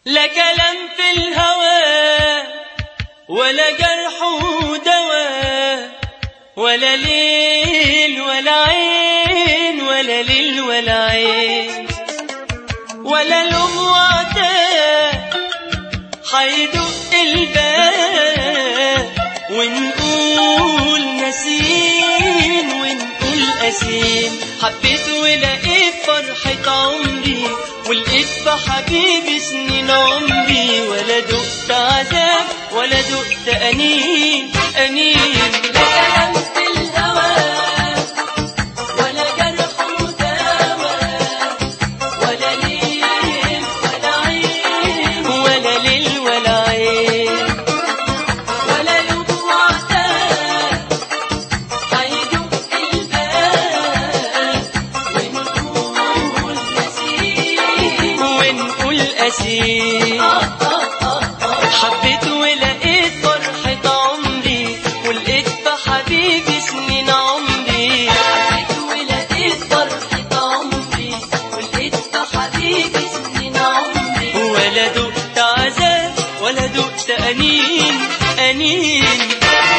لا كلام في الهوى ولا جرح ودواء ولا ليل ولا عين ولا ليل ولا عين ولا لوم وعتاب حيدق الباب ونقول نسيم ونقول أسيم حبيت ولقيت فرحة عمري ولقيت في حبيبي سنين عمري ولا دقت عذاب ولا دقت أنين أنين لا كلام في الهوى ولا جرح ودواء ولا ليل ولا عين ولا ليل ولا عين ولا لوم وعتاب هيدق الباب ونقول نسيم ونقول أسير حبيت ولقيت فرحة عمري ولقيت في حبيبي سنين عمري حبيت ولقيت فرحة عمري ولقيت في حبيبي سنين عمري ولا دقت عذاب ولا دقت أنين أنين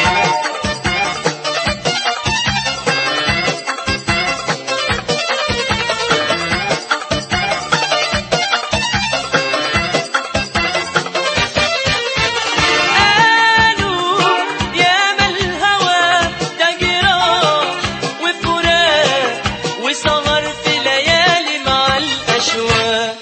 قالوا يا ما الهوى ده جراح وفراق وسهر في ليالي مع الأشواق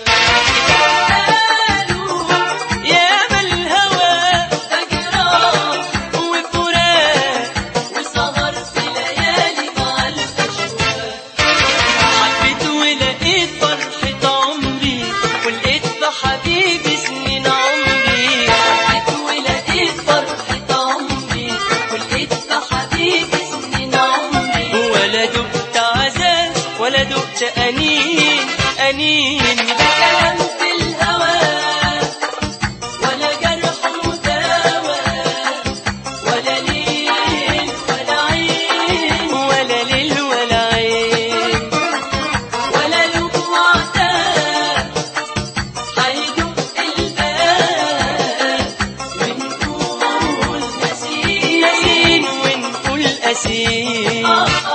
قالوا يا ما الهوى ده جراح وفراق وسهر في ليالي مع الأشواق حبيت ولقيت فرحة عمري ولقيت في حبيبي سنين عمري حبيت ولقيت فرحة عمري ولقيت في حبيبي سنين عمري ولا دقت عذاب ولا دقت أنين أنين لا كلام في الهوى ولا جرح ودواء ولا ليل ولا عين ولا ليل ولا عين ولا لوم وعتاب هيدق الباب ونقول نسيم ونقول أسير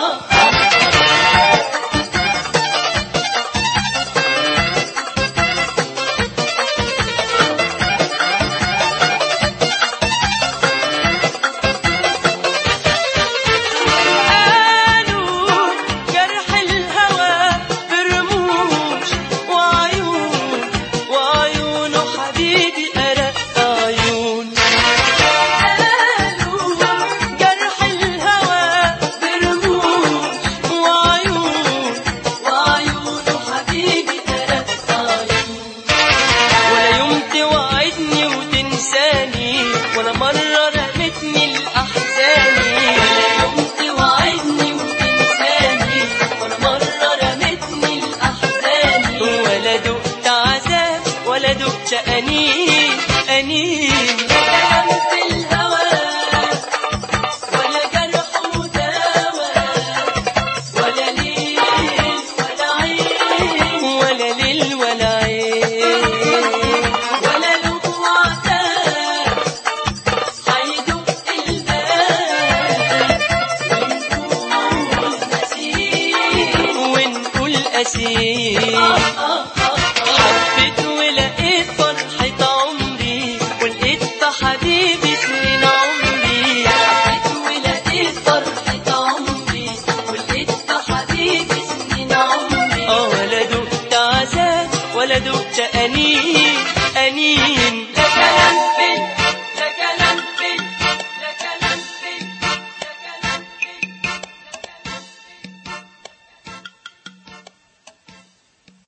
قالوا جرح الهوى برموش وعيون وعيونه حبيبي أرق عيون قالوا جرح الهوى برموش وعيون وعيونه حبيبي أرق عيون ولا يوم توعدني وتنساني ولا مرة رمتني الأحزاني ولا يوم توعدني وتنساني ولا مرة رمتني الأحزاني ولا دقت عذاب ولا دقت أنين أنين لا كلام في الهوى ولا جرح ودواء ولا ليل ولا عين ولا ليل ولا عين ولا لوم وعتاب هيدق الباب ونقول نسيم ونقول أسير حبيت ولقيت فرحة عمري ولقيت في حبيبي سنين عمري حبيت ولقيت فرحة عمري ولقيت في حبيبي سنين عمري اه ولا دقت عذاب ولا دقت أنين أنين لا كلام في